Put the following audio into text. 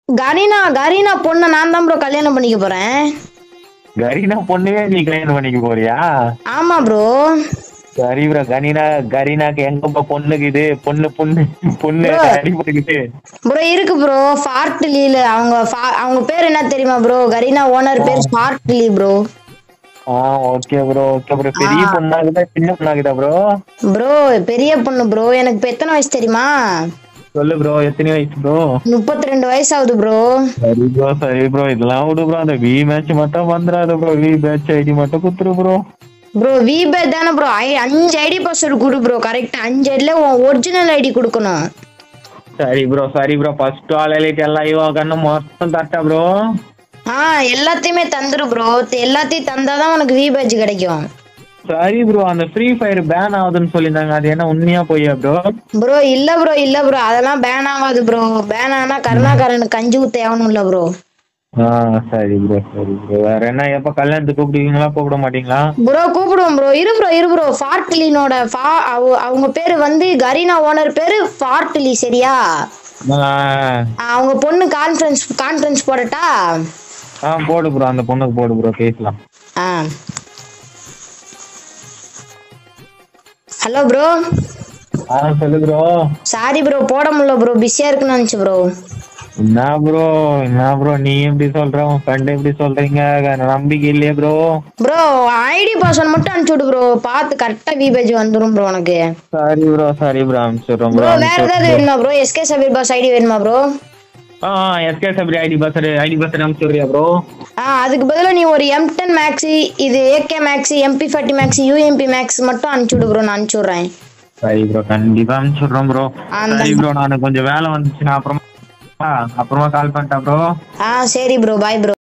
கரீனா கரீனா பொண்ணை நான் தான் ப்ரோ கல்யாணம் பண்ணிக்க போறேன் கரீனா பொண்ணுவே நீ கல்யாணம் பண்ணிக்க போறியா ஆமா ப்ரோ சரி ப்ரோ கரீனா கரீனாக்கு எங்கப்பா பொண்ணுக்கு இது பொண்ணு பொண்ணு பொண்ணு Bro. அடிபட்டுக்கிட்டு ப்ரோ இருக்கு ப்ரோ ஃபார்ட்லில அவங்க fa- அவங்க பேர் என்ன தெரியுமா ப்ரோ கரீனா ஓனர் பேர் ஃபார்ட்லி ப்ரோ ஆ ஓகே ப்ரோ ஓகே ப்ரோ பெரிய ஆ. பொண்ணாகுதா சின்ன பொண்ணாகுதா ப்ரோ ப்ரோ பெரிய பொண்ணு ப்ரோ எனக்கு இப்போ எத்தனை வயசு தெரியுமா சொல்லு ப்ரோ எத்தனை வயசு ப்ரோ முப்பத்தி ரெண்டு வயசு ஆகுது ப்ரோ சரி ப்ரோ சரி ப்ரோ இதெல்லாம் விடு ப்ரோ அந்த வி மேட்ச் மட்டும் வந்துடாத ப்ரோ வி மேட்ச் ஐடி மட்டும் குத்துரு ப்ரோ ப்ரோ விபே தானே ப்ரோ அஞ்சு ஐடி பாஸ்வேர்டு கொடு ப்ரோ கரெக்டா அஞ்சு ஐடில உன் ஒரிஜினல் ஐடி கொடுக்கணும் சரி ப்ரோ சரி ப்ரோ ஃபர்ஸ்ட் ஆல் எலைட் எல்லாம் இவ கண்ணு மொத்தம் தட்டா ப்ரோ ஆ எல்லாத்தையுமே தந்துரு ப்ரோ எல்லாத்தையும் தந்தாதான் உனக்கு வி பேட்ச் கிடைக்கும் சரி ப்ரோ அந்த ஃப்ரீ ஃபயர் பேன் ஆகுதுன்னு சொல்லியிருந்தாங்க அது என்ன உண்மையா போய் ப்ரோ ப்ரோ இல்ல ப்ரோ இல்ல ப்ரோ அதெல்லாம் பேன் ஆகாது ப்ரோ பேன் ஆனா கருணாகரனுக்கு கஞ்சி ஊத்த ஆகணும் இல்ல ப்ரோ ஆ சரி ப்ரோ சரி ப்ரோ வேற என்ன எப்ப கல்யாணத்துக்கு கூப்பிடுவீங்களா கூப்பிட மாட்டீங்களா ப்ரோ கூப்பிடுவோம் ப்ரோ இரு ப்ரோ இரு ப்ரோ ஃபார்ட்லினோட ஃபா அவ- அவங்க பேரு வந்து கரீனா ஓனர் பேரு ஃபார்ட்லி சரியா ஆ, அவங்க பொண்ணு கான்ஃபரன்ஸ் கான்ஃபரன்ஸ் போடட்டா ஆ போடு ப்ரோ அந்த பொண்ணுக்கு போடு ப்ரோ பேசலாம் ஆ ஹலோ ப்ரோ ஆ சொல்லு ப்ரோ சாரி ப்ரோ போட முடியல ப்ரோ பிஸியா இருக்குன்னு நினச்சி ப்ரோ என்ன ப்ரோ என்ன ப்ரோ நீ எப்படி சொல்ற உன் ஃப்ரெண்ட் எப்படி சொல்றீங்க நம்பிக்கை இல்லையே ப்ரோ ப்ரோ ஐடி பாஸ்வேர்ட் மட்டும் அனுப்பிச்சு விடு ப்ரோ பார்த்து கரெக்டாக வி பேஜ் வந்துடும் ப்ரோ உனக்கு சரி ப்ரோ சரி ப்ரோ அனுப்பிச்சிடுறோம் ப்ரோ ப்ரோ வேற ஏதாவது வேணுமா bro SK Sabeer boss ID வேணுமா ப்ரோ ஆ எஸ்கே சபரி ஐடி பஸ் ஐடி பஸ் அனுப்பிச்சுடுறியா ப்ரோ ஆ அதுக்கு பதிலாக நீ ஒரு எம் டென் மேக்ஸி இது AK maxi MP forty maxi UMP max மட்டும் அனுப்பிச்சு விடு ப்ரோ நான் அனுப்பிச்சு விட்றேன் சரி ப்ரோ கண்டிப்பா அனுப்பிச்சுடுறோம் ப்ரோ அந்த- சரி ப்ரோ நான் கொஞ்சம் வேலை வந்துச்சுன்னா அப்புறமா அப்புறமா கால் பண்ணிட்டேன் ப்ரோ ஆ சரி ப்ரோ பாய் ப்ரோ